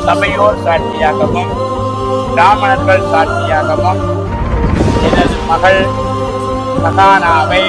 சபையோர் சாட்சியாகவும் பிராமணர்கள் சாட்சியாகவும் எனது மகள் சகானாவை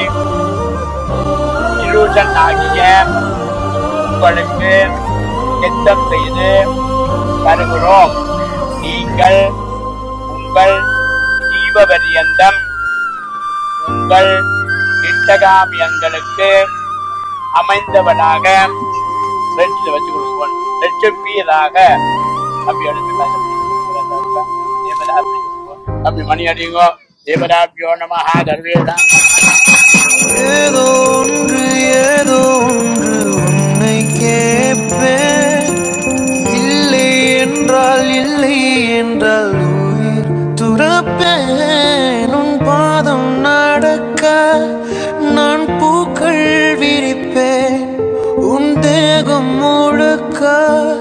இருஷன் ஆகிய உங்களுக்கு எத்தம் செய்து தருகிறோம் நீங்கள் உங்கள் ஜீவபரியந்தம் உங்கள் இட்டகாமியங்களுக்கு அமைந்தவனாக ரெட்டில் வச்சு கொடுப்போம் லட்சப்பீராக அப்படி எடுத்துக்கலாம் தேவதா அப்படி சொல்லுவோம். அப்படி மணி அடிங்கோ தேவதாபியோ நமஹா தர்வேதா ஏதோ ஒன்று ஏதோ ஒன்று உன்னை கேட்பேன் இல்லை என்றால் இல்லை என்றால் உயிர் துறப்பேன் உன் பாதம் நடக்க நான் பூக்கள் விரிப்பேன் உன் தேகம் முழுக்க